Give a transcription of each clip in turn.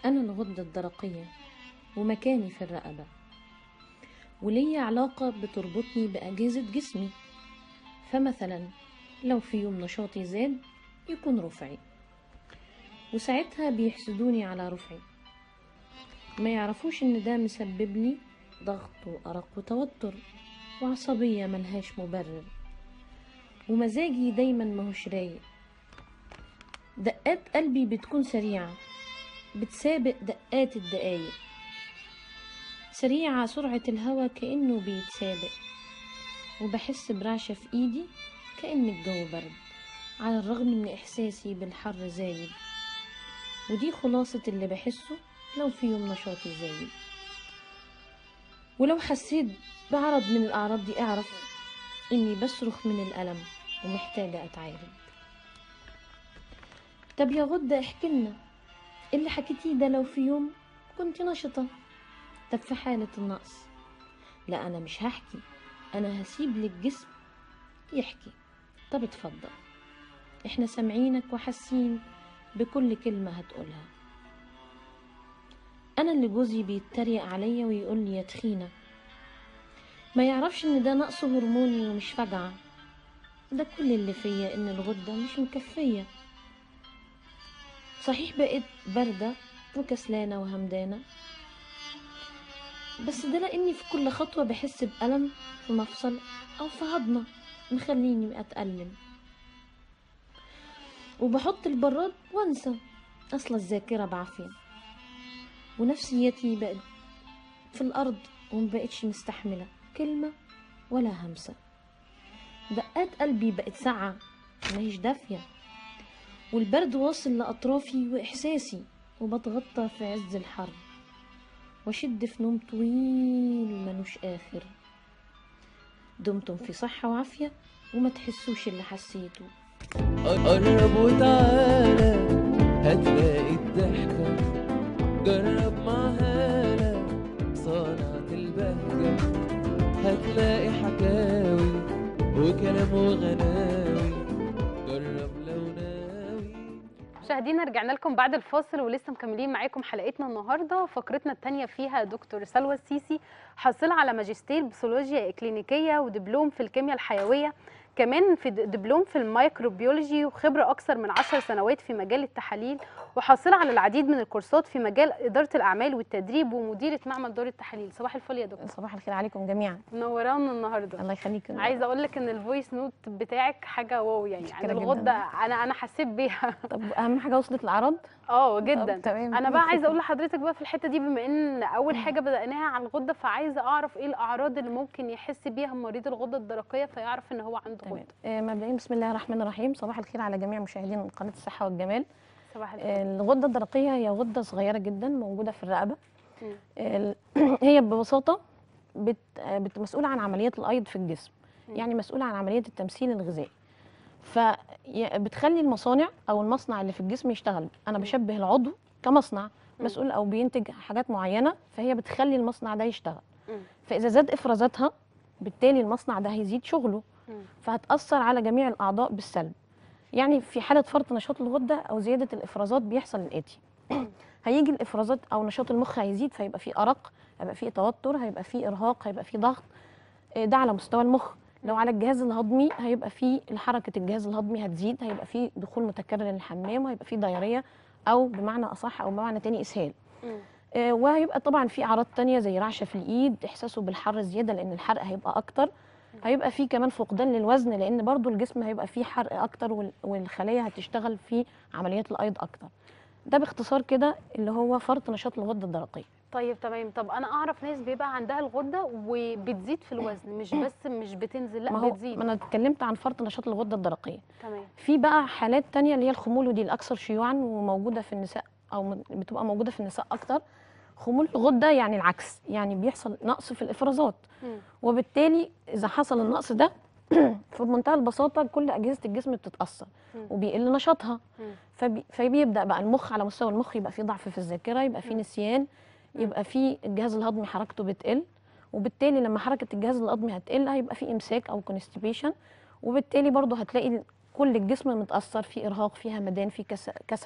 أنا الغدة الدرقية ومكاني في الرقبة وليا علاقة بتربطني بأجهزة جسمي فمثلا لو في يوم نشاطي زاد يكون رفعي وساعتها بيحسدوني على رفعي ما يعرفوش ان ده مسبب لي ضغط وأرق وتوتر وعصبية ملهاش مبرر ومزاجي دايما ماهوش رايق دقات قلبي بتكون سريعة بتسابق دقات الدقايق سريعة سرعة الهوا كأنه بيتسابق وبحس برعشة في إيدي كأن الجو برد على الرغم من إحساسي بالحر زايد ودي خلاصة اللي بحسه لو في يوم نشاطي زايد ولو حسيت بعرض من الأعراض دي اعرف إني بصرخ من الألم ومحتاجة أتعالج طب يا غدة احكي لنا اللي حكيتيه ده لو في يوم كنت نشطة طب في حالة النقص لا أنا مش هحكي أنا هسيب للجسم يحكي طب اتفضل احنا سامعينك وحاسين بكل كلمة هتقولها أنا اللي جوزي بيتريق عليا ويقول لي يا تخينة ما يعرفش إن ده نقص هرموني ومش فجعة ده كل اللي فيا إن الغدة مش مكفية صحيح بقيت باردة وكسلانة وهمدانة بس ده لأني في كل خطوة بحس بألم في مفصل أو في عظمة مخليني أتألم وبحط البراد وانسى أصل الذاكرة بعافية ونفسيتي بقت في الأرض ومبقتش مستحملة كلمة ولا همسة دقات قلبي بقت ساعة ماهيش دافية والبرد واصل لأطرافي وإحساسي وبتغطى في عز الحر واشد في نوم طويل ملوش آخر دمتم في صحة وعافية وما تحسوش اللي حسيته قرب وتعالى هتلاقي الضحكة جرب مع هالة صنعة البهجة هتلاقي حكاوي وكلام وغناوي جرب لو ناوي مشاهدينا رجعنا لكم بعد الفاصل ولسه مكملين معاكم حلقتنا النهارده فقرتنا الثانيه فيها دكتور سلوى السيسي حاصله على ماجستير بسيولوجيا اكلينيكيه ودبلوم في الكيمياء الحيويه كمان في د- دبلوم في الميكروبيولوجي وخبره اكثر من 10 سنوات في مجال التحاليل وحاصله على العديد من الكورسات في مجال اداره الاعمال والتدريب ومديره معمل دار التحاليل صباح الفل يا دكتور صباح الخير عليكم جميعا منورانا النهارده الله يخليك عايزه اقول لك ان الفويس نوت بتاعك حاجه واو يعني عن متشكرة جداً. الغده انا انا حسيت بيها طب اهم حاجه وصلت الاعراض اه جدا طب تمام انا بقى عايزه اقول لحضرتك بقى في الحته دي بما ان اول مم. حاجه بداناها عن الغده فعايزه اعرف ايه الاعراض اللي ممكن يحس بيها مريض الغده الدرقيه فيعرف ان هو عنده تمام غده آه، مبدئيا بسم الله الرحمن الرحيم صباح الخير على جميع مشاهدين قناه الصحه والجمال صباح الفل آه، الغده الدرقيه هي غده صغيره جدا موجوده في الرقبه مم. آه، هي ببساطه بت آه، بت- مسؤوله عن عمليات الايض في الجسم مم. يعني مسؤوله عن عمليه التمثيل الغذائي فبتخلي المصانع او المصنع اللي في الجسم يشتغل انا مم. بشبه العضو كمصنع مم. مسؤول او بينتج حاجات معينه فهي بتخلي المصنع ده يشتغل مم. فاذا زاد افرازاتها بالتالي المصنع ده هيزيد شغله مم. فهتاثر على جميع الاعضاء بالسلب يعني في حاله فرط نشاط الغده او زياده الافرازات بيحصل الاتي هيجي الافرازات او نشاط المخ هيزيد فيبقى في ارق هيبقى في توتر هيبقى في ارهاق هيبقى في ضغط إيه ده على مستوى المخ لو على الجهاز الهضمي هيبقى في حركه الجهاز الهضمي هتزيد هيبقى في دخول متكرر للحمام وهيبقى في دايريه او بمعنى اصح او بمعنى تاني اسهال مم. آه، وهيبقى طبعا في اعراض تانية زي رعشه في الايد احساسه بالحر زياده لان الحرق هيبقى اكتر هيبقى في كمان فقدان للوزن لان برضو الجسم هيبقى فيه حرق اكتر وال- والخلايا هتشتغل في عمليات الايض اكتر ده باختصار كده اللي هو فرط نشاط الغده الدرقيه طيب تمام طب انا اعرف ناس بيبقى عندها الغده وبتزيد في الوزن مش بس مش بتنزل لا ما هو بتزيد ما انا اتكلمت عن فرط نشاط الغده الدرقيه تمام في بقى حالات تانية اللي هي الخمول ودي الاكثر شيوعا وموجوده في النساء او م- بتبقى موجوده في النساء اكتر خمول الغده يعني العكس يعني بيحصل نقص في الافرازات مم. وبالتالي اذا حصل النقص ده في منتهى البساطه كل اجهزه الجسم بتتاثر مم. وبيقل نشاطها مم. فبي فبيبدا بقى المخ على مستوى المخ يبقى فيه ضعف في الذاكره يبقى فيه مم. نسيان يبقى فيه الجهاز الهضمي حركته بتقل وبالتالي لما حركه الجهاز الهضمي هتقل هيبقى فيه امساك او كونستيبيشن وبالتالي برضه هتلاقي كل الجسم متاثر في ارهاق في همدان في كس- كسل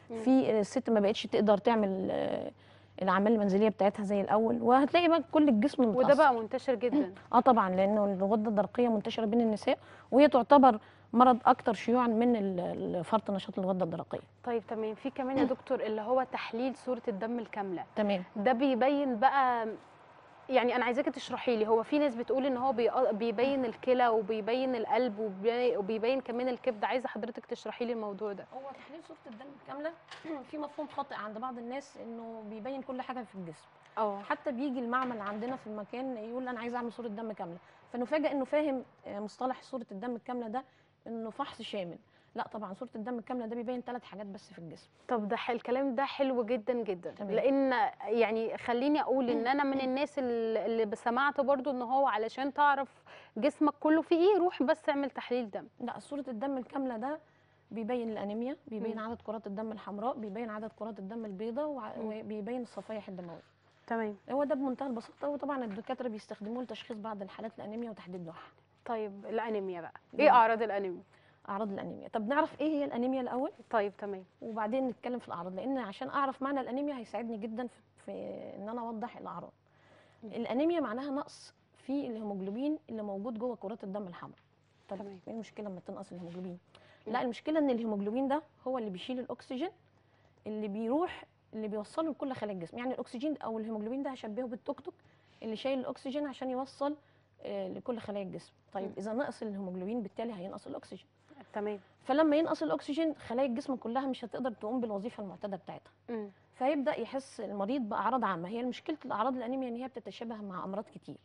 مم. في الست ما بقتش تقدر تعمل آه، الاعمال المنزليه بتاعتها زي الاول وهتلاقي بقى كل الجسم وده متأثر. بقى منتشر جدا اه طبعا لانه الغده الدرقيه منتشره بين النساء وهي تعتبر مرض اكثر شيوعا من ال- ال- فرط نشاط الغده الدرقيه طيب تمام في كمان يا دكتور اللي هو تحليل صوره الدم الكامله تمام ده بيبين بقى يعني انا عايزاكي تشرحي لي هو في ناس بتقول ان هو بي- بيبين الكلى وبيبين القلب وبي- وبيبين كمان الكبد عايزه حضرتك تشرحي لي الموضوع ده هو تحليل صوره الدم الكامله في مفهوم خاطئ عند بعض الناس انه بيبين كل حاجه في الجسم اه حتى بيجي المعمل عندنا في المكان يقول انا عايز اعمل صوره دم كامله فنفاجئ انه فاهم آه، مصطلح صوره الدم الكامله ده انه فحص شامل لا طبعا صوره الدم الكامله ده بيبين ثلاث حاجات بس في الجسم طب ده ح- الكلام ده حلو جدا جدا تمام. لان يعني خليني اقول ان انا من الناس اللي اللي سمعت برضو ان هو علشان تعرف جسمك كله فيه ايه روح بس اعمل تحليل دم لا صوره الدم الكامله ده بيبين الانيميا بيبين مم. عدد كرات الدم الحمراء بيبين عدد كرات الدم البيضاء وع- مم. وبيبين الصفائح الدمويه تمام هو ده بمنتهى البساطه وطبعا الدكاتره بيستخدموه لتشخيص بعض الحالات الانيميا وتحديد نوعها طيب الانيميا بقى ايه جميل. اعراض الانيميا اعراض الانيميا طب نعرف ايه هي الانيميا الاول طيب تمام وبعدين نتكلم في الاعراض لان عشان اعرف معنى الانيميا هيساعدني جدا في, في ان انا اوضح الاعراض مم. الانيميا معناها نقص في الهيموجلوبين اللي موجود جوه كرات الدم الحمراء طب تمام. ايه المشكله لما تنقص الهيموجلوبين مم. لا المشكله ان الهيموجلوبين ده هو اللي بيشيل الاكسجين اللي بيروح اللي بيوصله لكل خلايا الجسم يعني الاكسجين او الهيموجلوبين ده هشبهه بالتوك توك اللي شايل الاكسجين عشان يوصل آه، لكل خلايا الجسم طيب مم. اذا نقص الهيموجلوبين بالتالي هينقص الاكسجين تمام فلما ينقص الاكسجين خلايا الجسم كلها مش هتقدر تقوم بالوظيفه المعتاده بتاعتها مم. فيبدا يحس المريض باعراض عامه هي مشكله الاعراض الانيميا ان هي بتتشابه مع امراض كتير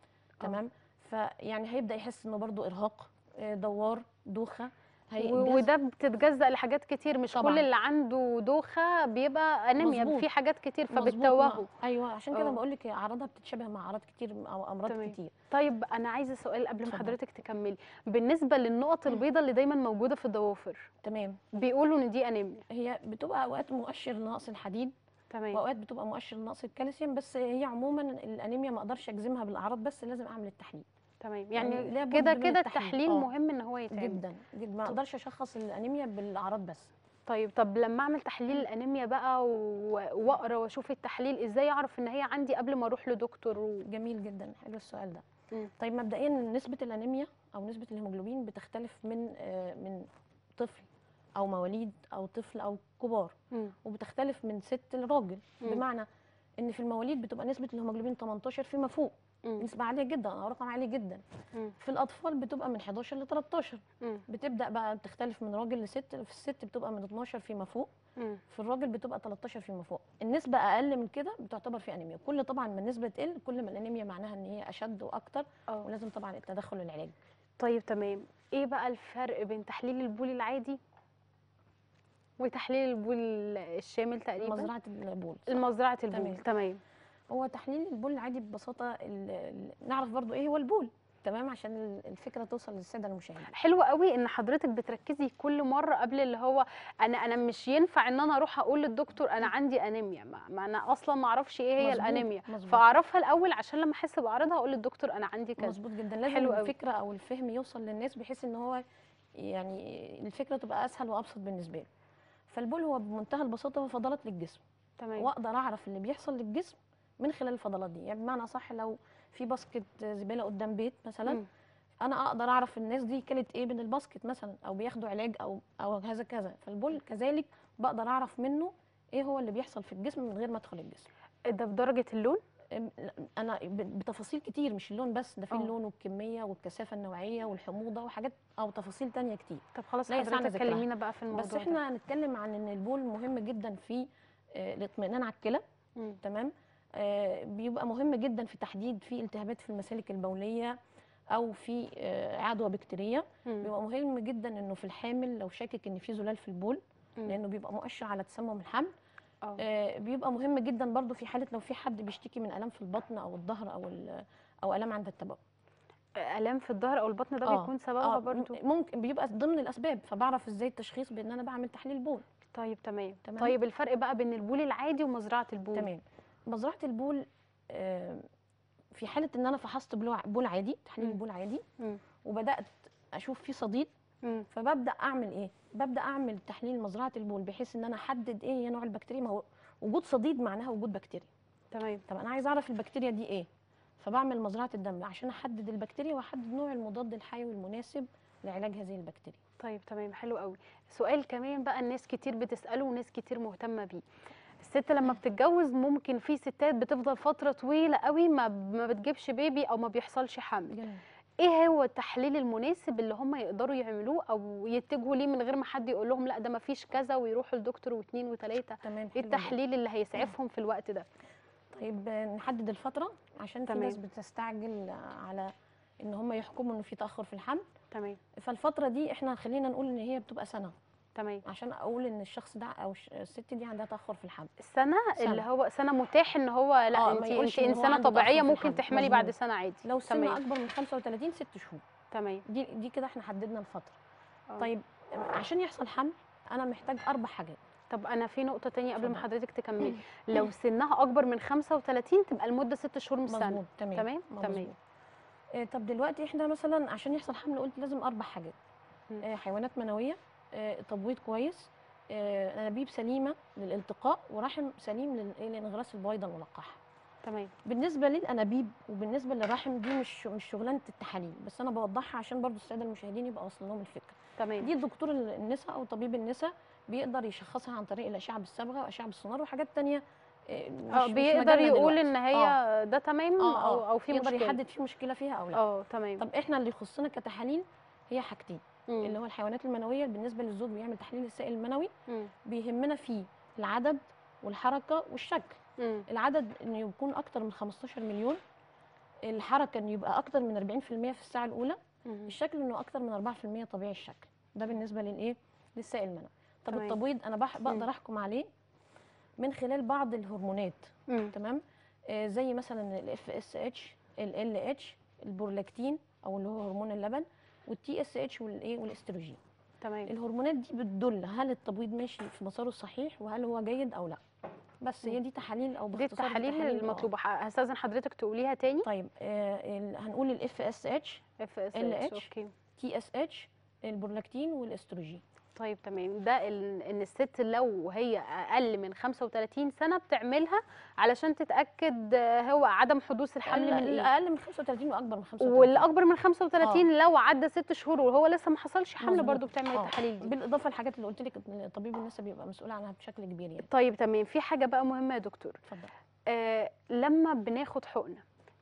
تمام فيعني هيبدا يحس انه برضو ارهاق آه، دوار دوخه هي و- جهاز- وده بتتجزأ لحاجات كتير مش طبعاً. كل اللي عنده دوخه بيبقى انيميا مظبوط. في حاجات كتير مظبوط، فبتتوهوا ما- ايوه عشان كده آه. بقول لك اعراضها بتتشابه مع اعراض كتير او امراض تمام. كتير طيب انا عايزه سؤال قبل ما اتفضل. حضرتك تكملي بالنسبه للنقط البيضاء اللي دايما موجوده في الضوافر تمام بيقولوا ان دي انيميا هي بتبقى اوقات مؤشر لنقص الحديد تمام واوقات بتبقى مؤشر لنقص الكالسيوم بس هي عموما الانيميا ما اقدرش اجزمها بالاعراض بس لازم اعمل التحليل تمام يعني يعني لابد كده من كده التحليل. التحليل آه. مهم ان هو يتعمل جدا جدا ما اقدرش اشخص الانيميا بالاعراض بس طيب طب لما اعمل تحليل الانيميا بقى و- واقرا واشوف التحليل ازاي اعرف ان هي عندي قبل ما اروح لدكتور و... جميل جدا حلو السؤال ده مم. طيب مبدئيا نسبه الانيميا او نسبه الهيموجلوبين بتختلف من آه، من طفل او مواليد او طفل او كبار مم. وبتختلف من ست لراجل مم. بمعنى ان في المواليد بتبقى نسبه الهيموجلوبين 18 فيما فوق مم. نسبه عاليه جدا او رقم عالي جدا مم. في الاطفال بتبقى من 11 ل 13 مم. بتبدا بقى تختلف من راجل لست في الست بتبقى من 12 فيما فوق مم. في الراجل بتبقى 13 فيما فوق النسبه اقل من كده بتعتبر في انيميا كل طبعا ما النسبه تقل كل ما الانيميا معناها ان هي اشد واكتر اه ولازم طبعا التدخل العلاجي طيب تمام ايه بقى الفرق بين تحليل البول العادي وتحليل البول الشامل تقريبا مزرعه البول المزرعه البول تمام. تمام هو تحليل البول العادي ببساطه ال- ال- نعرف برضو ايه هو البول تمام عشان ال- الفكره توصل للساده المشاهدين حلو قوي ان حضرتك بتركزي كل مره قبل اللي هو انا انا مش ينفع ان انا اروح اقول للدكتور انا عندي انيميا ما, ما انا اصلا ما اعرفش ايه هي مظبوط، الانيميا مظبوط. فاعرفها الاول عشان لما احس باعراضها اقول للدكتور انا عندي كذا مظبوط جدا لازم حلو قوي. الفكره او الفهم يوصل للناس بحيث ان هو يعني الفكره تبقى اسهل وابسط بالنسبه له فالبول هو بمنتهى البساطه هو فضلات للجسم تمام واقدر اعرف اللي بيحصل للجسم من خلال الفضلات دي يعني بمعنى صح لو في باسكت زباله قدام بيت مثلا مم. انا اقدر اعرف الناس دي كلت ايه من الباسكت مثلا او بياخدوا علاج او او هذا كذا فالبول كذلك بقدر اعرف منه ايه هو اللي بيحصل في الجسم من غير ما ادخل الجسم ده بدرجه اللون أم- انا ب- بتفاصيل كتير مش اللون بس ده في آه. اللون والكميه والكثافه النوعيه والحموضه وحاجات او تفاصيل تانية كتير طب خلاص لا يسعنا حضرتك ذكرها. كلمينا بقى في الموضوع بس احنا هنتكلم عن ان البول مهم جدا في آه، الاطمئنان على الكلى ده. مم. تمام آه، بيبقى مهم جدا في تحديد في التهابات في المسالك البوليه او في آه، عدوى بكتيريه مم. بيبقى مهم جدا انه في الحامل لو شاكك ان في زلال في البول مم. لانه بيبقى مؤشر على تسمم الحمل اه آه، بيبقى مهم جدا برضو في حاله لو في حد بيشتكي من الام في البطن او الظهر او ال- او الام عند التبول الام في الظهر او البطن ده آه، بيكون سببها اه برضو م- ممكن بيبقى ضمن الاسباب فبعرف ازاي التشخيص بان انا بعمل تحليل بول طيب تمام. تمام. طيب الفرق بقى بين البول العادي ومزرعه البول تمام مزرعه البول آه، في حاله ان انا فحصت بلو- بول عادي تحليل مم. البول عادي مم. وبدات اشوف فيه صديد مم. فببدا اعمل ايه ببدا اعمل تحليل مزرعه البول بحيث ان انا احدد ايه هي نوع البكتيريا ما هو وجود صديد معناها وجود بكتيريا تمام طب انا عايز اعرف البكتيريا دي ايه فبعمل مزرعه الدم عشان احدد البكتيريا واحدد نوع المضاد الحيوي المناسب لعلاج هذه البكتيريا طيب تمام حلو قوي سؤال كمان بقى الناس كتير بتسأله وناس كتير مهتمة بيه الست لما بتتجوز ممكن في ستات بتفضل فترة طويلة قوي ما ما بتجيبش بيبي او ما بيحصلش حمل جميل. ايه هو التحليل المناسب اللي هم يقدروا يعملوه او يتجهوا ليه من غير ما حد يقول لهم لا ده ما فيش كذا ويروحوا لدكتور واثنين وثلاثة تمام ايه حلو جداً. التحليل اللي هيسعفهم في الوقت ده طيب آه، نحدد الفتره عشان في تمام. ناس بتستعجل على ان هم يحكموا ان في تاخر في الحمل تمام فالفتره دي احنا خلينا نقول ان هي بتبقى سنه تمام عشان اقول ان الشخص ده او الش- الست دي عندها تاخر في الحمل سنة, سنة. اللي هو سنة متاح ان هو لا آه، ما انت يقولش انت إن هو انسانة عنده طبيعية تأخر في ممكن الحمل. تحملي بعد مظبوط. سنة عادي لو السن تمام اكبر من 35 ست شهور تمام دي دي كده احنا حددنا الفتره آه. طيب عشان يحصل حمل انا محتاج اربع حاجات طب انا في نقطة تانية قبل ما اتفضل. حضرتك تكملي لو سنها اكبر من 35 تبقى المدة ست شهور من سنة مظبوط تمام تمام ما تمام مظبوط. آه، طب دلوقتي احنا مثلا عشان يحصل حمل قلت لازم اربع حاجات مم. آه، حيوانات منويه آه، تبويض كويس آه، انابيب سليمه للالتقاء ورحم سليم لل- إيه، لانغراس البويضه الملقحه تمام بالنسبه للانابيب وبالنسبه للرحم دي مش مش شغلانه التحاليل بس انا بوضحها عشان برضو الساده المشاهدين يبقى واصل لهم الفكره تمام دي الدكتور النساء او طبيب النساء بيقدر يشخصها عن طريق الاشعه بالصبغه واشعه بالسونار وحاجات تانية آه، مش- اه مش بيقدر مجالنا يقول دلوقتي. ان هي آه. ده تمام اه او اه او في يقدر مشكلة يحدد في مشكله فيها او لا اه تمام طب احنا اللي يخصنا كتحاليل هي حاجتين مم. اللي هو الحيوانات المنويه بالنسبه للزوج بيعمل تحليل السائل المنوي مم. بيهمنا فيه العدد والحركه والشكل مم. العدد انه يكون اكتر من 15 مليون الحركه انه يبقى اكتر من 40% في الساعه الاولى مم. الشكل انه اكتر من 4% طبيعي الشكل ده بالنسبه للايه للسائل المنوي طب تمام. التبويض انا بح- بقدر احكم عليه من خلال بعض الهرمونات مم. تمام آه زي مثلا الاف اس اتش ال ال اتش البرولاكتين او اللي هو هرمون اللبن والتي اس اتش والايه والاستروجين تمام الهرمونات دي بتدل هل التبويض ماشي في مساره الصحيح وهل هو جيد او لا بس هي دي تحاليل او دي باختصار التحاليل آه. المطلوبة ح- هستاذن حضرتك تقوليها تاني طيب آه ال- هنقول الاف اس اتش اف اس LH. اوكي تي اس اتش البرولاكتين والاستروجين طيب تمام ده ال- ان الست لو هي اقل من 35 سنه بتعملها علشان تتاكد آه، هو عدم حدوث الحمل من ايه الاقل من 35 واكبر من 35 واللي اكبر من 35 لو عدى ست شهور وهو لسه ما حصلش حمل مظبوط. برضو بتعمل آه. التحاليل دي بالاضافه للحاجات اللي قلت لك إن طبيب النساء بيبقى مسؤول عنها بشكل كبير يعني طيب تمام في حاجه بقى مهمه يا دكتور اتفضل آه لما بناخد حقنه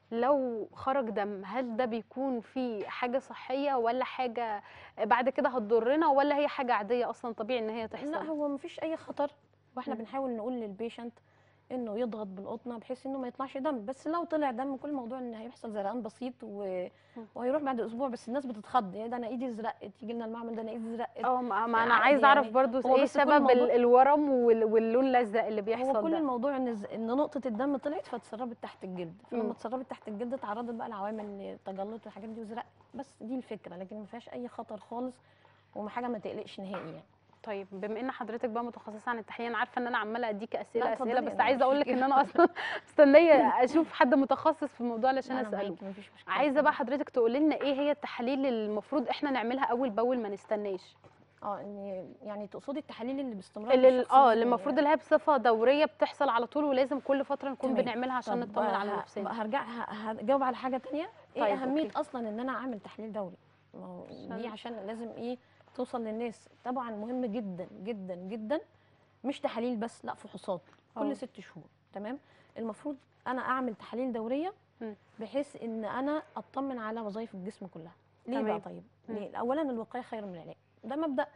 لو خرج دم هل ده بيكون في حاجه صحيه ولا حاجه بعد كده هتضرنا ولا هي حاجه عاديه اصلا طبيعي ان هي تحصل لا هو مفيش اي خطر واحنا مم. بنحاول نقول للبيشنت انه يضغط بالقطنه بحيث انه ما يطلعش دم بس لو طلع دم كل موضوع ان هيحصل زرقان بسيط و... مم. وهيروح بعد اسبوع بس الناس بتتخض يعني ده انا ايدي زرقت يجي لنا المعمل ده انا ايدي زرقت اه ما ما انا عادي عايزه اعرف يعني. برضو هو ايه بس كل سبب الموضوع- ال- الورم وال- واللون الازرق اللي بيحصل هو كل ده الموضوع ان ز- ان نقطه الدم طلعت فتسربت تحت الجلد مم. فلما اتسربت تحت الجلد اتعرضت بقى لعوامل التجلط والحاجات دي وزرق بس دي الفكره لكن ما فيهاش اي خطر خالص وحاجه ما تقلقش نهائي يعني طيب بما ان حضرتك بقى متخصصه عن التحليل انا عارفه ان انا عماله اديك اسئله لا، اسئله اتفضلي، بس أنا عايزه اقول لك مفيش ان انا اصلا مستنيه اشوف حد متخصص في الموضوع علشان أنا اساله معاكي، مفيش مشكله عايزه بقى حضرتك تقولي لنا ايه هي التحاليل اللي المفروض احنا نعملها اول باول ما نستناش اه إن يعني تقصدي التحاليل اللي باستمرار اللي الشخص اه لازم اللي ي- المفروض اللي هي بصفه دوريه بتحصل على طول ولازم كل فتره نكون تمام. بنعملها عشان طب نطمن على ه- نفسنا هرجع ه- هجاوب على حاجه تانية ايه طيب، اهميه أوكي. اصلا ان انا اعمل تحليل دوري ما هو عشان- دي عشان لازم ايه توصل للناس طبعا مهم جدا جدا جدا مش تحاليل بس لا فحوصات آه. كل ست شهور تمام المفروض انا اعمل تحاليل دوريه مم. بحيث ان انا اطمن على وظائف الجسم كلها ليه تمام. بقى طيب مم. ليه اولا الوقايه خير من العلاج ده مبدا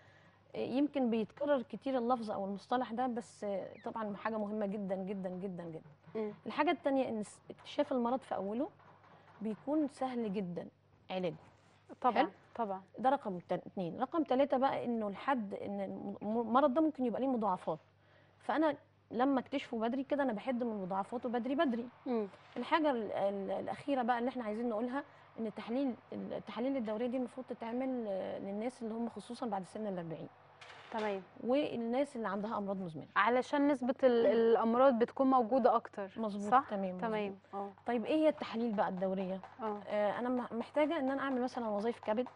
يمكن بيتكرر كتير اللفظ او المصطلح ده بس طبعا حاجه مهمه جدا جدا جدا جدا مم. الحاجة التانية إن س- اكتشاف المرض في أوله بيكون سهل جدا علاجه طبعا حلو. طبعا ده رقم تل- اتنين رقم تلاتة بقى إنه الحد إن الم- المرض ده ممكن يبقى ليه مضاعفات فأنا لما اكتشفه بدري كده أنا بحد من مضاعفاته بدري بدري مم. الحاجة ال- ال- الأخيرة بقى اللي إحنا عايزين نقولها إن التحليل التحاليل الدورية دي المفروض تتعمل آه، للناس اللي هم خصوصا بعد سن الأربعين تمام والناس اللي عندها أمراض مزمنة علشان نسبه ال- الامراض بتكون موجوده اكتر مظبوط صح تمام مظبوط. تمام اه طيب إيه هي التحاليل بقى الدورية؟ اه آه، انا م- محتاجه ان انا اعمل مثلا وظائف كبد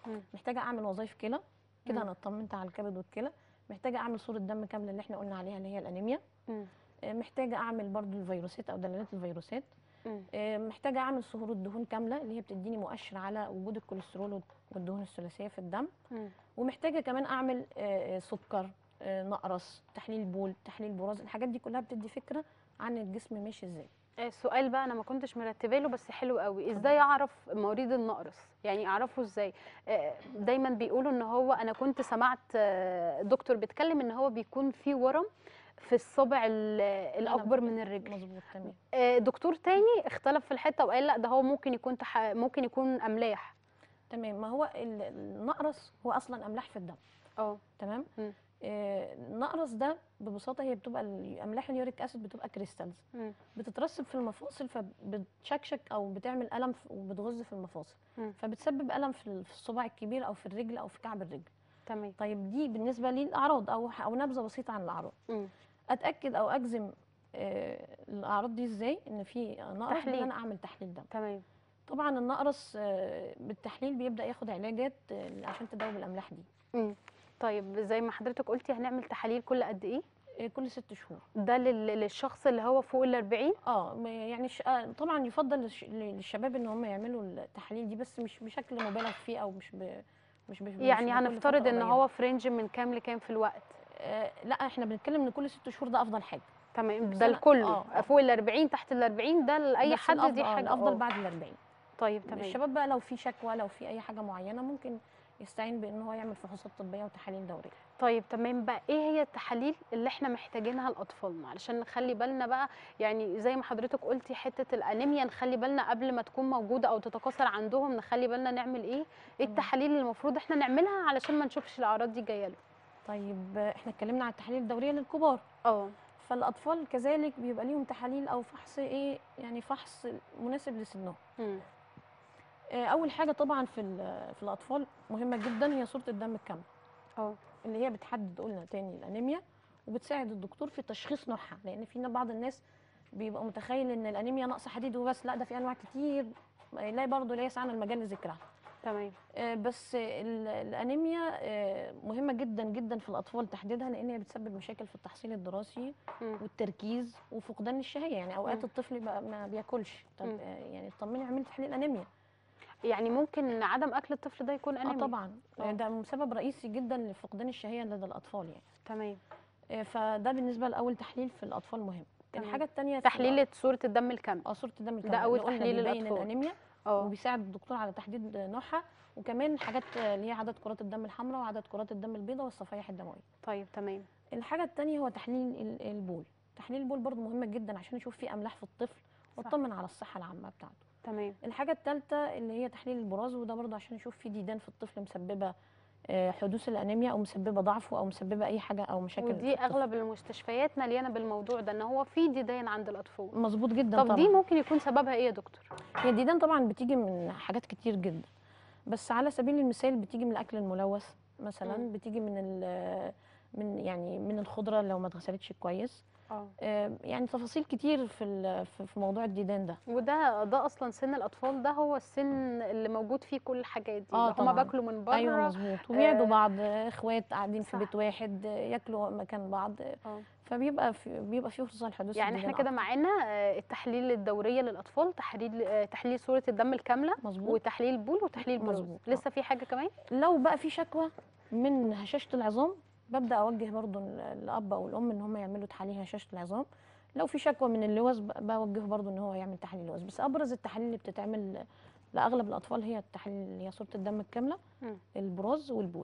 مم. محتاجه اعمل وظائف كلى كده مم. انا اطمنت على الكبد والكلى محتاجه اعمل صوره دم كامله اللي احنا قلنا عليها اللي هي الانيميا مم. آه، محتاجه اعمل برضو الفيروسات او دلالات الفيروسات مم. آه، محتاجه اعمل صهور الدهون كامله اللي هي بتديني مؤشر على وجود الكوليسترول والدهون الثلاثيه في الدم مم. ومحتاجه كمان اعمل آه، آه، سكر آه، نقرس تحليل بول تحليل براز الحاجات دي كلها بتدي فكره عن الجسم ماشي ازاي السؤال بقى انا ما كنتش مرتبه له بس حلو قوي ازاي اعرف مريض النقرس يعني اعرفه ازاي آه، دايما بيقولوا ان هو انا كنت سمعت آه، دكتور بيتكلم ان هو بيكون في ورم في الصابع ال- الاكبر من الرجل مظبوط تمام آه، دكتور تاني اختلف في الحته وقال لا ده هو ممكن يكون تح... ممكن يكون املاح تمام ما هو ال- النقرس هو اصلا املاح في الدم اه تمام مم. آه، النقرس ده ببساطه هي بتبقى الاملاح اليوريك اسيد بتبقى كريستالز مم. بتترسب في المفاصل فبتشكشك او بتعمل الم في- وبتغز في المفاصل مم. فبتسبب الم في ال- في الصباع الكبير او في الرجل او في كعب الرجل تمام طيب دي بالنسبه للاعراض او او نبذه بسيطه عن الاعراض مم. اتاكد او اجزم آه، الاعراض دي ازاي ان في نقرس تحليل. ان انا اعمل تحليل دم تمام طبعا النقرس آه، بالتحليل بيبدا ياخد علاجات آه، عشان تداوي الاملاح دي مم. طيب زي ما حضرتك قلتي هنعمل تحاليل كل قد ايه آه، كل ست شهور ده لل- للشخص اللي هو فوق ال 40 اه ما- يعني ش... آه، طبعا يفضل للش... للشباب ان هم يعملوا التحاليل دي بس مش بشكل مبالغ فيه او مش ب... مش, ب... مش يعني بكل هنفترض فترة ان قريبة. هو في رينج من كام لكام في الوقت آه لا احنا بنتكلم ان كل ست شهور ده افضل حاجه تمام بس ده أنا- لكله آه، آه. فوق ال 40 تحت ال 40 ده لاي بس حد دي الأفضل- آه، حاجه الافضل آه. بعد ال 40 طيب تمام الشباب بقى لو في شكوى لو في اي حاجه معينه ممكن يستعين بان هو يعمل فحوصات طبيه وتحاليل دوريه طيب تمام بقى ايه هي التحاليل اللي احنا محتاجينها لاطفالنا علشان نخلي بالنا بقى يعني زي ما حضرتك قلتي حته الانيميا نخلي بالنا قبل ما تكون موجوده او تتكاثر عندهم نخلي بالنا نعمل ايه ايه تمام. التحاليل اللي المفروض احنا نعملها علشان ما نشوفش الاعراض دي جايه له طيب آه، احنا اتكلمنا عن التحاليل الدوريه للكبار اه فالاطفال كذلك بيبقى ليهم تحاليل او فحص ايه يعني فحص مناسب لسنهم مم. آه، اول حاجه طبعا في ال- في الاطفال مهمه جدا هي صوره الدم الكامله اه اللي هي بتحدد قلنا تاني الانيميا وبتساعد الدكتور في تشخيص نوعها لان في بعض الناس بيبقى متخيل ان الانيميا نقص حديد وبس لا ده في انواع كتير لا برضه لا يسعنا المجال لذكرها تمام آه، بس ال- الانيميا آه، مهمه جدا جدا في الاطفال تحديدها لان هي بتسبب مشاكل في التحصيل الدراسي مم. والتركيز وفقدان الشهيه يعني اوقات مم. الطفل بقى ما بياكلش طب مم. آه، يعني اطمني اعملي تحليل انيميا يعني ممكن عدم اكل الطفل ده يكون اه انيميا طبعا آه. ده سبب رئيسي جدا لفقدان الشهيه لدى الاطفال يعني تمام آه، فده بالنسبه لاول تحليل في الاطفال مهم تمام. الحاجه الثانيه تحليل صوره الدم الكامل اه صوره الدم ده الكامل أول اللي قلنا تحليل بيبين للأطفال. الانيميا اه وبيساعد الدكتور على تحديد نوعها وكمان حاجات آه، اللي هي عدد كرات الدم الحمراء وعدد كرات الدم البيضاء والصفائح الدمويه طيب تمام الحاجه الثانيه هو تحليل ال- البول تحليل البول برضو مهم جدا عشان نشوف فيه املاح في الطفل واطمن على الصحه العامه بتاعته تمام الحاجه الثالثه اللي هي تحليل البراز وده برضو عشان نشوف فيه ديدان في الطفل مسببه آه، حدوث الانيميا او مسببه ضعفه او مسببه اي حاجه او مشاكل في ودي الطفل. اغلب المستشفيات مليانه بالموضوع ده ان هو في ديدان عند الاطفال مظبوط جدا طب طبعا دي ممكن يكون سببها ايه يا دكتور هي الديدان طبعا بتيجي من حاجات كتير جدا بس على سبيل المثال بتيجي من الاكل الملوث مثلا مم. بتيجي من ال- من يعني من الخضره لو ما اتغسلتش كويس اه آه، يعني تفاصيل كتير في ال- في في موضوع الديدان ده وده ده اصلا سن الاطفال ده هو السن اللي موجود فيه كل الحاجات دي آه اللي هما طبعاً. باكلوا من بره ايوه مظبوط وبيعدوا آه، بعض آه، اخوات قاعدين في صح. بيت واحد آه، ياكلوا مكان بعض آه، آه. فبيبقى في بيبقى في فرصه لحدوث يعني احنا الديدان كده معانا آه، التحليل الدوريه للاطفال تحليل آه، تحليل صوره الدم الكامله أكتر. مظبوط وتحليل البول وتحليل بروز مظبوط، آه. لسه في حاجه كمان لو بقى في شكوى من هشاشه العظام ببدا اوجه برضو ال- الاب او الام ان هم يعملوا تحاليل هشاشه العظام لو في شكوى من اللوز ب- بوجهه برضو ان هو يعمل تحاليل لوز بس ابرز التحاليل اللي بتتعمل لاغلب الاطفال هي التحاليل اللي هي صوره الدم الكامله مم. البراز والبول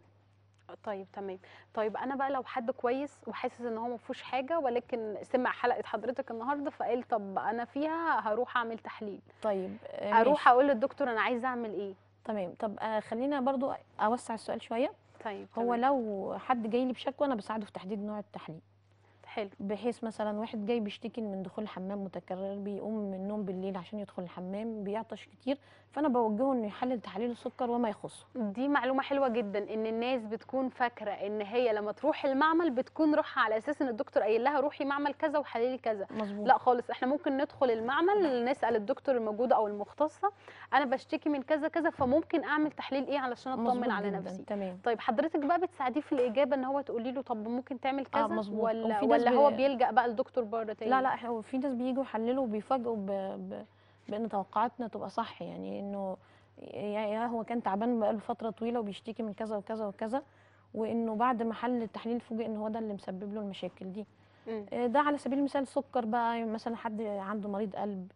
طيب تمام طيب انا بقى لو حد كويس وحاسس ان هو ما فيهوش حاجه ولكن سمع حلقه حضرتك النهارده فقال طب انا فيها هروح اعمل تحليل طيب آه، اروح ماشي. اقول للدكتور انا عايزه اعمل ايه تمام طب آه، خلينا برضو اوسع السؤال شويه طيب هو تمام. لو حد جاي لي بشكوى انا بساعده في تحديد نوع التحليل حلو بحيث مثلا واحد جاي بيشتكي من دخول الحمام متكرر بيقوم من النوم بالليل عشان يدخل الحمام بيعطش كتير فانا بوجهه انه يحلل تحاليل السكر وما يخصه دي معلومة حلوة جدا ان الناس بتكون فاكرة ان هي لما تروح المعمل بتكون روحها على اساس ان الدكتور قايل لها روحي معمل كذا وحللي كذا مظبوط لا خالص احنا ممكن ندخل المعمل نسأل الدكتور الموجودة او المختصة انا بشتكي من كذا كذا فممكن اعمل تحليل ايه علشان اطمن مظبوط على جداً، نفسي تمام طيب حضرتك بقى بتساعديه في الاجابه ان هو تقولي له طب ممكن تعمل كذا مظبوط. ولا وفي ناس ولا هو بي- بيلجأ بقى لدكتور بره تاني لا لا احنا في ناس بييجوا يحللوا وبيفاجئوا ب... ب... بان توقعاتنا تبقى صح يعني انه يا يا هو كان تعبان بقاله فتره طويله وبيشتكي من كذا وكذا وكذا وانه بعد ما حل التحليل فوجئ ان هو ده اللي مسبب له المشاكل دي مم. آه، ده على سبيل المثال سكر بقى مثلا حد عنده مريض قلب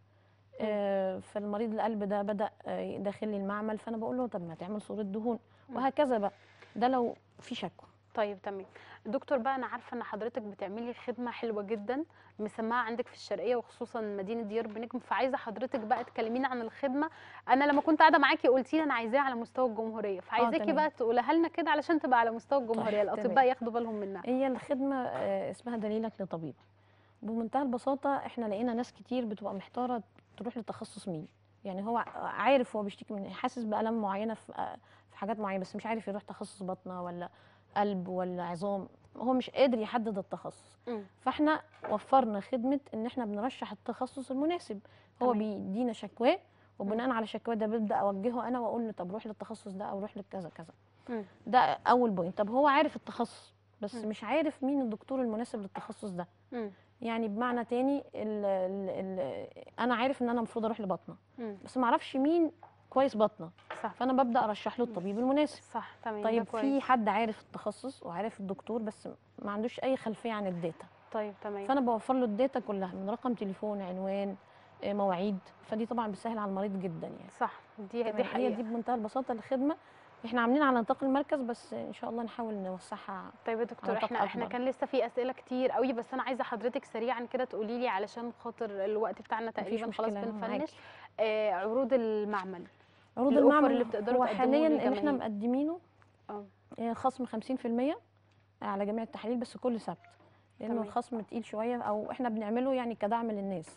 آه، فالمريض القلب ده بدا آه، داخل لي المعمل فانا بقول له طب ما تعمل صوره دهون مم. وهكذا بقى ده لو في شكوى طيب تمام دكتور بقى انا عارفه ان حضرتك بتعملي خدمه حلوه جدا مسمعه عندك في الشرقيه وخصوصا مدينه ديار بنجم فعايزه حضرتك بقى تكلمينا عن الخدمه انا لما كنت قاعده معاكي قلتي لي انا عايزاها على مستوى الجمهوريه فعايزاكي تمام. بقى تقولها لنا كده علشان تبقى على مستوى الجمهوريه تمام. الاطباء ياخدوا بالهم منها هي الخدمة آه، اسمها دليلك لطبيب بمنتهى البساطة احنا لقينا ناس كتير بتبقى محتارة تروح لتخصص مين يعني هو عارف هو بيشتكي من إيه، حاسس بآلام معينة في آه، في حاجات معينة بس مش عارف يروح تخصص بطنة ولا قلب ولا عظام هو مش قادر يحدد التخصص مم. فاحنا وفرنا خدمة ان احنا بنرشح التخصص المناسب هو تمام. بيدينا شكواه وبناء على شكواه ده ببدأ اوجهه انا واقول له طب روح للتخصص ده او روح لكذا كذا مم. ده اول بوينت طب هو عارف التخصص بس مم. مش عارف مين الدكتور المناسب للتخصص ده مم. يعني بمعنى تاني ال ال ال انا عارف ان انا المفروض اروح لبطنه مم. بس ما اعرفش مين كويس بطنه صح فانا ببدا ارشح له الطبيب المناسب صح تمام طيب ده كويس. في حد عارف التخصص وعارف الدكتور بس ما عندوش اي خلفيه عن الداتا طيب تمام فانا بوفر له الداتا كلها من رقم تليفون عنوان آه، مواعيد فدي طبعا بتسهل على المريض جدا يعني صح دي دي تمام. هي حقيقه دي بمنتهى البساطه الخدمه احنا عاملين على نطاق المركز بس ان شاء الله نحاول نوسعها طيب يا دكتور نطاق احنا احنا أكبر. كان لسه في اسئله كتير قوي بس انا عايزه حضرتك سريعا كده تقولي لي علشان خاطر الوقت بتاعنا مفيش تقريبا خلاص مشكلة، أنا بنفنش معاكي. آه عروض المعمل عروض الأوفر المعمل اللي بتقدروا هو تقدموه حاليا اللي احنا للجماهير. مقدمينه اه آه، خصم 50% على جميع التحاليل بس كل سبت لانه تمام. الخصم تقيل شويه او احنا بنعمله يعني كدعم للناس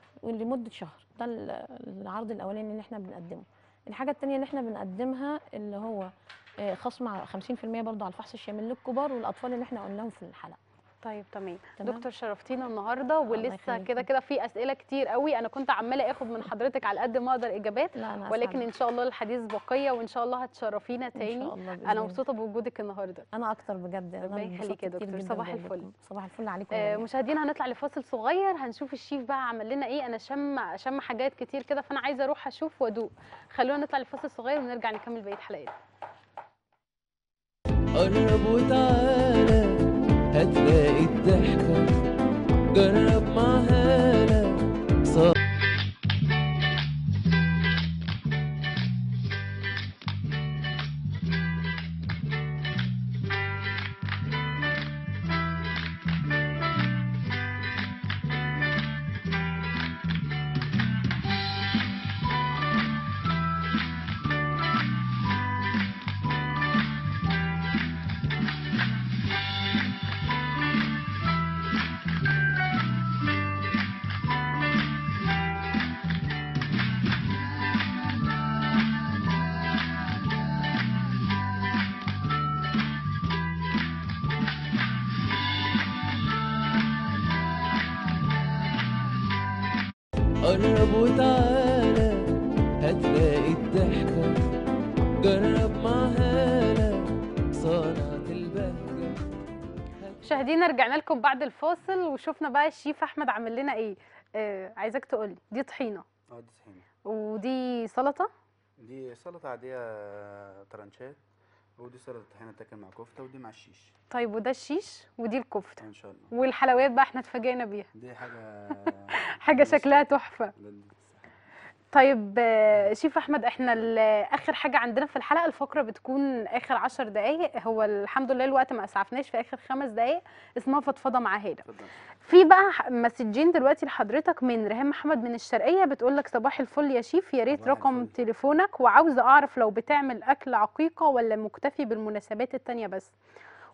ولمده شهر ده ال- العرض الاولاني اللي احنا بنقدمه الحاجه الثانيه اللي احنا بنقدمها اللي هو آه، خصم على 50% برضه على الفحص الشامل للكبار والاطفال اللي احنا قلناهم في الحلقه طيب تمام تمام. دكتور شرفتينا النهارده ولسه يخليكي. كده كده في اسئله كتير قوي انا كنت عماله اخد من حضرتك على قد ما اقدر اجابات لا انا ولكن أسعد. ان شاء الله الحديث بقيه وان شاء الله هتشرفينا ان تاني شاء الله بإذن انا الله. مبسوطه بوجودك النهارده انا اكتر بجد انا ربنا يخليك اتبسطت يا كتير دكتور. جداً صباح بوجودكم. الفل. صباح الفل عليكم آه، جميعاً. مشاهدينا هنطلع لفاصل صغير هنشوف الشيف بقى عمل لنا ايه انا شم شم حاجات كتير كده فانا عايزه اروح اشوف وادوق خلونا نطلع لفاصل صغير ونرجع نكمل بقيه حلقتنا قرب وتعالى هتلاقي الضحكة جرب مع هالة صار قرب وتعالى هتلاقي الضحكة جرب مع هالة صنعة البهجة مشاهدينا رجعنا لكم بعد الفاصل وشفنا بقى الشيف احمد عامل لنا ايه آه عايزاك تقولي دي طحينه اه دي طحينة ودي سلطه دي سلطة عادية ترانشات ودي سلطة طحينة تاكل مع كفتة ودي مع الشيش طيب وده الشيش ودي الكفته ان شاء الله والحلويات بقى احنا اتفاجئنا بيها دي حاجة حاجه لسه- شكلها تحفه لل- طيب آه، شيف احمد احنا ال- اخر حاجه عندنا في الحلقه الفقره بتكون اخر عشر دقائق هو الحمد لله الوقت ما اسعفناش في اخر خمس دقائق اسمها فضفضه مع هاله اتفضل في بقى ح- مسجين دلوقتي لحضرتك من ريهام محمد من الشرقيه بتقول لك صباح الفل يا شيف يا ريت صباح رقم الفل. تليفونك وعاوزه اعرف لو بتعمل اكل عقيقه ولا مكتفي بالمناسبات التانية بس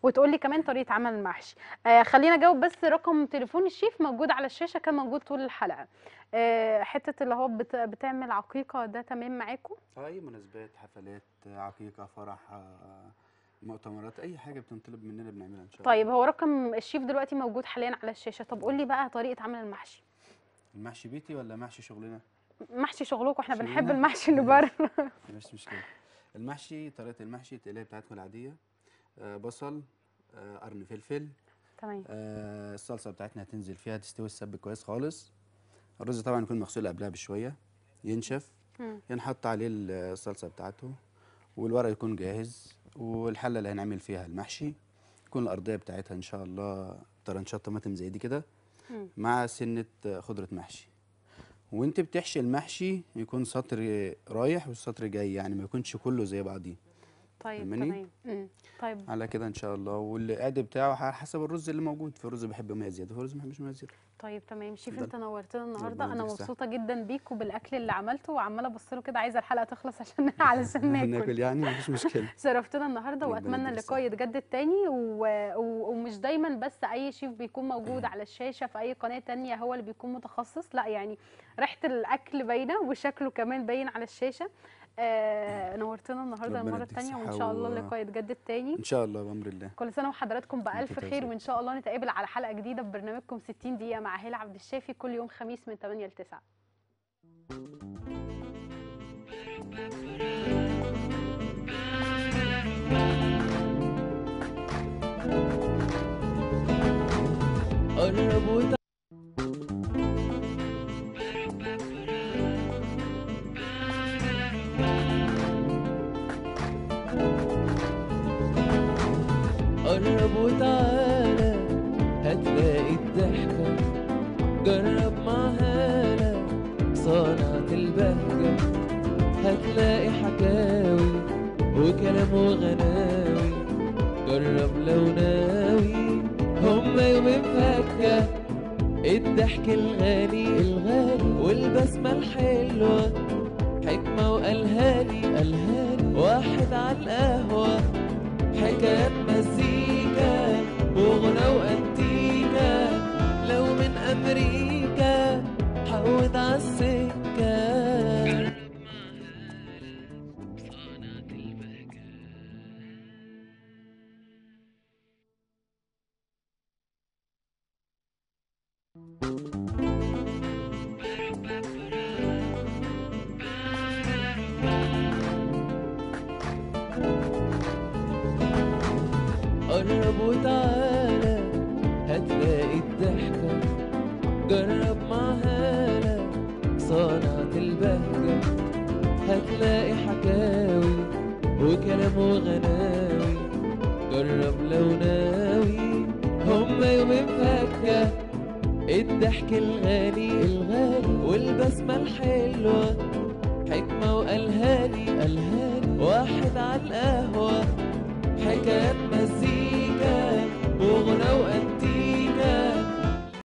وتقول لي كمان طريقه عمل المحشي آه خلينا اجاوب بس رقم تليفون الشيف موجود على الشاشه كان موجود طول الحلقه آه حته اللي هو بت... بتعمل عقيقه ده تمام معاكم اه اي مناسبات حفلات عقيقه فرح آه، مؤتمرات اي حاجه بتنطلب مننا بنعملها ان شاء الله طيب هو رقم الشيف دلوقتي موجود حاليا على الشاشه طب قول لي بقى طريقه عمل المحشي المحشي بيتي ولا محشي شغلنا محشي شغلكم احنا بنحب شغلنا؟ المحشي اللي بره مش مشكله المحشي طريقه المحشي التقليه بتاعتكم العاديه آه بصل آه قرن فلفل تمام آه الصلصه بتاعتنا هتنزل فيها تستوي السب كويس خالص الرز طبعا يكون مغسول قبلها بشويه ينشف مم. ينحط عليه الصلصه بتاعته والورق يكون جاهز والحله اللي هنعمل فيها المحشي تكون الارضيه بتاعتها ان شاء الله طرنشات طماطم زي دي كده مم. مع سنه خضره محشي وانت بتحشي المحشي يكون سطر رايح والسطر جاي يعني ما يكونش كله زي بعضيه طيب فاهماني؟ تمام مم. طيب على كده ان شاء الله والقعد بتاعه على حسب الرز اللي موجود في رز بيحب ميه زياده في رز ما بيحبش ميه زياده طيب تمام شيف اتفضل. انت نورتنا النهارده ربنا انا يديك الصحة. مبسوطه جدا بيك وبالاكل اللي عملته وعماله ابص له كده عايزه الحلقه تخلص عشان علشان ناكل ناكل يعني مفيش مشكله شرفتنا النهارده ربنا واتمنى يديك اللقاء الصحة. يتجدد تاني و... و... ومش دايما بس اي شيف بيكون موجود على الشاشه في اي قناه تانية هو اللي بيكون متخصص لا يعني ريحه الاكل باينه وشكله كمان باين على الشاشه آه نورتنا النهارده ربنا المره يديك الثانيه وان الصحة شاء الله و- اللقاء يتجدد تاني ان شاء الله بامر الله كل سنه وحضراتكم بالف وانتم خير طيبين. وان شاء الله نتقابل على حلقه جديده ببرنامجكم 60 دقيقه مع هيلا عبد الشافي كل يوم خميس من 8 ل 9 قرب وتعالى قرب وتعالى هتلاقي الضحكة جرب مع هالة صنعة البهجة هتلاقي حكاوي وكلام وغناوي جرب لو ناوي هما يومين فكة الضحك الغالي الغالي والبسمة الحلوة حكمة وألهاني ألهاني واحد على القهوة حكايات مزيكا وغنى وأنتيكا لو من أمريكا حود عالسكة قرب وتعالى هتلاقي الضحكة جرب مع هالة صنعة البهجة هتلاقي حكاوي وكلام وغناوي جرب لو ناوي هما يومين فكة الضحك الغالي الغالي والبسمة الحلوة حكمة وألهاني ألهاني واحد على القهوة حكايات مزيكا وغنى وأنتيكا